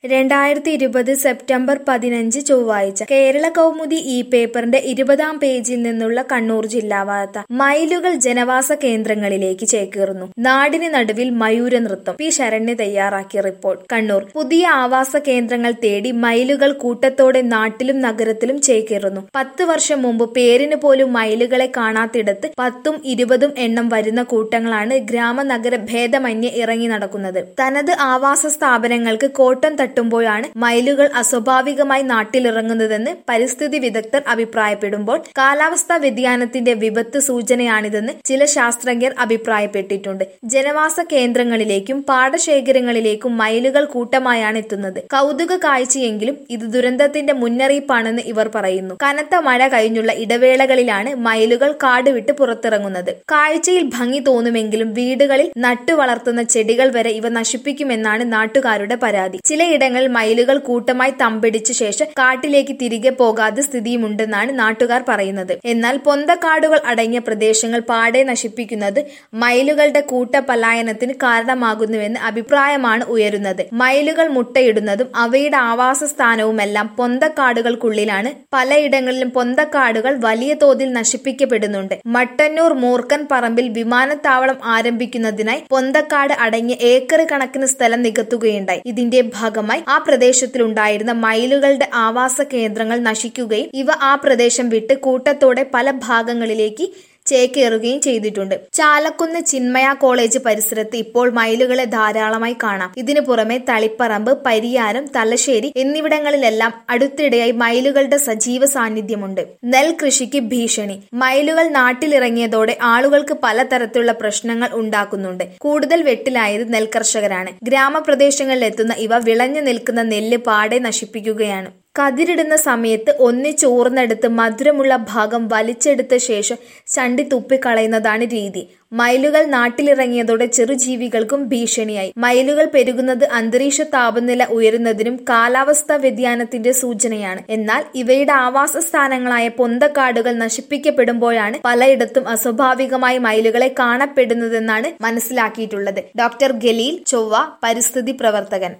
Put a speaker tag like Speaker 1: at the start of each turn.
Speaker 1: രണ്ടായിരത്തി ഇരുപത് സെപ്റ്റംബർ പതിനഞ്ച് ചൊവ്വാഴ്ച കേരള കൗമുദി ഈ പേപ്പറിന്റെ ഇരുപതാം പേജിൽ നിന്നുള്ള കണ്ണൂർ ജില്ലാ വാർത്ത മയിലുകൾ ജനവാസ കേന്ദ്രങ്ങളിലേക്ക് ചേക്കേറുന്നു നാടിന് നടുവിൽ മയൂര നൃത്തം പി ശരണ്യ തയ്യാറാക്കിയ റിപ്പോർട്ട് കണ്ണൂർ പുതിയ ആവാസ കേന്ദ്രങ്ങൾ തേടി മയിലുകൾ കൂട്ടത്തോടെ നാട്ടിലും നഗരത്തിലും ചേക്കേറുന്നു പത്ത് വർഷം മുമ്പ് പേരിന് പോലും മയിലുകളെ കാണാത്തിടത്ത് പത്തും ഇരുപതും എണ്ണം വരുന്ന കൂട്ടങ്ങളാണ് ഗ്രാമനഗര ഭേദമന്യേ ഇറങ്ങി നടക്കുന്നത് തനത് ആവാസ സ്ഥാപനങ്ങൾക്ക് കോട്ടം തട്ടുമ്പോഴാണ് മയിലുകൾ അസ്വാഭാവികമായി നാട്ടിലിറങ്ങുന്നതെന്ന് പരിസ്ഥിതി വിദഗ്ധർ അഭിപ്രായപ്പെടുമ്പോൾ കാലാവസ്ഥാ വ്യതിയാനത്തിന്റെ വിപത്ത് സൂചനയാണിതെന്ന് ചില ശാസ്ത്രജ്ഞർ അഭിപ്രായപ്പെട്ടിട്ടുണ്ട് ജനവാസ കേന്ദ്രങ്ങളിലേക്കും പാടശേഖരങ്ങളിലേക്കും മയിലുകൾ കൂട്ടമായാണ് എത്തുന്നത് കൗതുക കാഴ്ചയെങ്കിലും ഇത് ദുരന്തത്തിന്റെ മുന്നറിയിപ്പാണെന്ന് ഇവർ പറയുന്നു കനത്ത മഴ കഴിഞ്ഞുള്ള ഇടവേളകളിലാണ് മയിലുകൾ കാട് വിട്ട് പുറത്തിറങ്ങുന്നത് കാഴ്ചയിൽ ഭംഗി തോന്നുമെങ്കിലും വീടുകളിൽ നട്ടു വളർത്തുന്ന ചെടികൾ വരെ ഇവ നശിപ്പിക്കുമെന്നാണ് നാട്ടുകാരുടെ പരാതി ചിലയിടങ്ങളിൽ മയിലുകൾ കൂട്ടമായി തമ്പടിച്ച ശേഷം കാട്ടിലേക്ക് തിരികെ പോകാതെ സ്ഥിതിയുമുണ്ടെന്നാണ് നാട്ടുകാർ പറയുന്നത് എന്നാൽ പൊന്തക്കാടുകൾ അടങ്ങിയ പ്രദേശങ്ങൾ പാടെ നശിപ്പിക്കുന്നത് മയിലുകളുടെ കൂട്ട പലായനത്തിന് കാരണമാകുന്നുവെന്ന് അഭിപ്രായമാണ് ഉയരുന്നത് മയിലുകൾ മുട്ടയിടുന്നതും അവയുടെ ആവാസ സ്ഥാനവുമെല്ലാം പൊന്തക്കാടുകൾക്കുള്ളിലാണ് പലയിടങ്ങളിലും പൊന്തക്കാടുകൾ വലിയ തോതിൽ നശിപ്പിക്കപ്പെടുന്നുണ്ട് മട്ടന്നൂർ മൂർക്കൻ പറമ്പിൽ വിമാനത്താവളം ആരംഭിക്കുന്നതിനായി പൊന്തക്കാട് അടങ്ങിയ ഏക്കർ കണക്കിന് സ്ഥലം നികത്തുകയുണ്ടായി ഇതിന്റെ ഭാഗമായി ആ പ്രദേശത്തിലുണ്ടായിരുന്ന മയിലുകളുടെ ആവാസ കേന്ദ്രങ്ങൾ നശിക്കുകയും ഇവ ആ പ്രദേശം വിട്ട് കൂട്ടത്തോടെ പല ഭാഗങ്ങളിലേക്ക് ചേക്കേറുകയും ചെയ്തിട്ടുണ്ട് ചാലക്കുന്ന് ചിന്മയ കോളേജ് പരിസരത്ത് ഇപ്പോൾ മയിലുകളെ ധാരാളമായി കാണാം ഇതിനു പുറമെ തളിപ്പറമ്പ് പരിയാരം തലശ്ശേരി എന്നിവിടങ്ങളിലെല്ലാം അടുത്തിടെയായി മയിലുകളുടെ സജീവ സാന്നിധ്യമുണ്ട് നെൽകൃഷിക്ക് ഭീഷണി മയിലുകൾ നാട്ടിലിറങ്ങിയതോടെ ആളുകൾക്ക് പലതരത്തിലുള്ള പ്രശ്നങ്ങൾ ഉണ്ടാക്കുന്നുണ്ട് കൂടുതൽ വെട്ടിലായത് നെൽകർഷകരാണ് ഗ്രാമപ്രദേശങ്ങളിലെത്തുന്ന ഇവ വിളഞ്ഞു നിൽക്കുന്ന നെല്ല് പാടെ നശിപ്പിക്കുകയാണ് കതിരിടുന്ന സമയത്ത് ഒന്നിച്ചോർന്നെടുത്ത് മധുരമുള്ള ഭാഗം വലിച്ചെടുത്ത ശേഷം ചണ്ടി തുപ്പിക്കളയുന്നതാണ് രീതി മയിലുകൾ നാട്ടിലിറങ്ങിയതോടെ ചെറുജീവികൾക്കും ഭീഷണിയായി മയിലുകൾ പെരുകുന്നത് അന്തരീക്ഷ താപനില ഉയരുന്നതിനും കാലാവസ്ഥാ വ്യതിയാനത്തിന്റെ സൂചനയാണ് എന്നാൽ ഇവയുടെ ആവാസ സ്ഥാനങ്ങളായ പൊന്തക്കാടുകൾ നശിപ്പിക്കപ്പെടുമ്പോഴാണ് പലയിടത്തും അസ്വാഭാവികമായി മയിലുകളെ കാണപ്പെടുന്നതെന്നാണ് മനസ്സിലാക്കിയിട്ടുള്ളത് ഡോക്ടർ ഗലീൽ ചൊവ്വ പരിസ്ഥിതി പ്രവർത്തകൻ